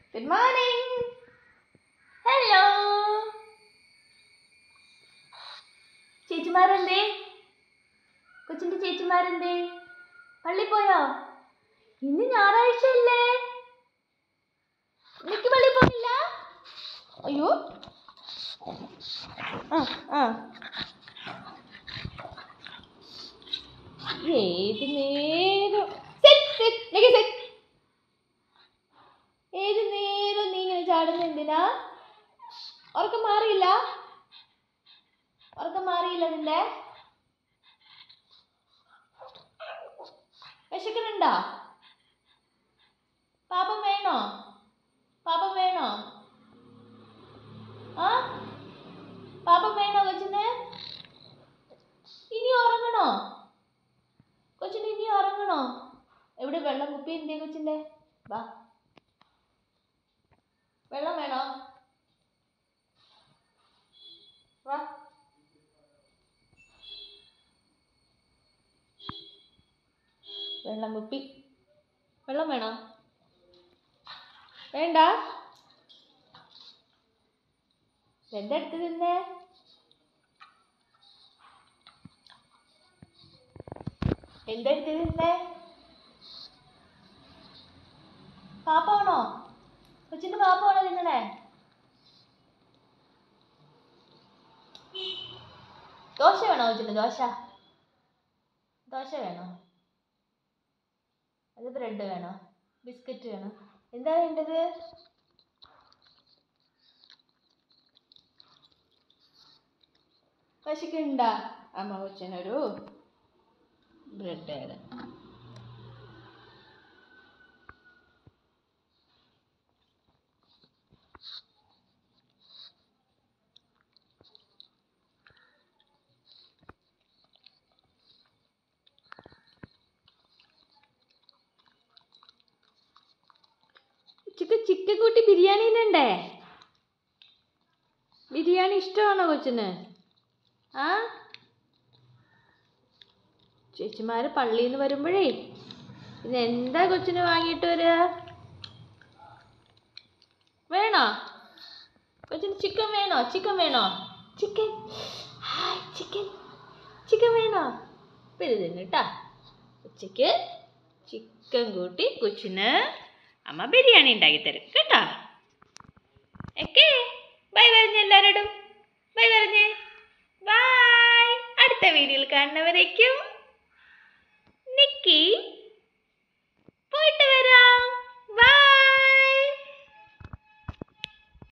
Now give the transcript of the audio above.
good morning hello ചേച്ചിമാരെന്തേ കൊച്ചിന്റെ ചേച്ചിമാരെന്തേ പള്ളി പോയോ ഇന്ന് ഞായറാഴ്ചയല്ലേ നിക്ക് പള്ളി പോയില്ല അയ്യോ ആ ആ ഏത് നേരം സെറ്റ് സെറ്റ് നിക്ക് സെറ്റ് ഏത് നേരം നീ ഇങ്ങനെ ചാടുന്ന എന്തിനാ ഉറക്കം മാറിയില്ല ഉറക്കം മാറിയില്ല നിന്റെ വിശക്കുന്നുണ്ടോ പാപം വേണോ പാപം വേണോ ആ പാപം വേണോ കൊച്ചിന് ഇനി ഉറങ്ങണോ കൊച്ചിന് ഇനി ഉറങ്ങണോ എവിടെ വെള്ളം കുപ്പി എന്തിയാ കൊച്ചിൻ്റെ വാ വെള്ളം വേണോ വാ വെള്ളം കുപ്പി വെള്ളം വേണോ വേണ്ട എന്താ എടുത്ത് തിന്നേ എന്താ എടുത്ത് തിന്നേ പാപ്പാണോ കൊച്ചിന്റെ പാപ്പാണോ തിന്നണേ ദോശ വേണോ കൊച്ചിന് ദോശ ദോശ വേണോ അത് ബ്രെഡ് വേണോ ബിസ്ക്കറ്റ് വേണോ എന്താ വേണ്ടത് പശുക്കുണ്ടാ അമ്മ കൊച്ചിനൊരു ബ്രെഡ് തരാം ഉച്ചക്ക് ചിക്കൻ കൂട്ടി ബിരിയാണി തിന്നണ്ടേ ബിരിയാണി ഇഷ്ടമാണോ കൊച്ചിന് ആ ചേച്ചിമാര് പള്ളിയിൽ നിന്ന് വരുമ്പോഴേ പിന്നെ എന്താ കൊച്ചിന് വാങ്ങിയിട്ട് വരിക വേണോ കൊച്ചിന് ചിക്കൻ വേണോ ചിക്കൻ വേണോ ചിക്കൻ ഹായ് ചിക്കൻ ചിക്കൻ വേണോ ഇപ്പം ഇത് തിന്നിട്ടാ ഉച്ചയ്ക്ക് ചിക്കൻ കൂട്ടി കൊച്ചിന് അമ്മ ബിരിയാണി ഉണ്ടാക്കി തരും കേട്ടോ ഓക്കെ ബൈ പറഞ്ഞ എല്ലാവരോടും ബൈ പറഞ്ഞേ ബൈ അടുത്ത വീഡിയോയിൽ കാണുന്നവരേക്കും നിക്കി പോയിട്ട് വരാം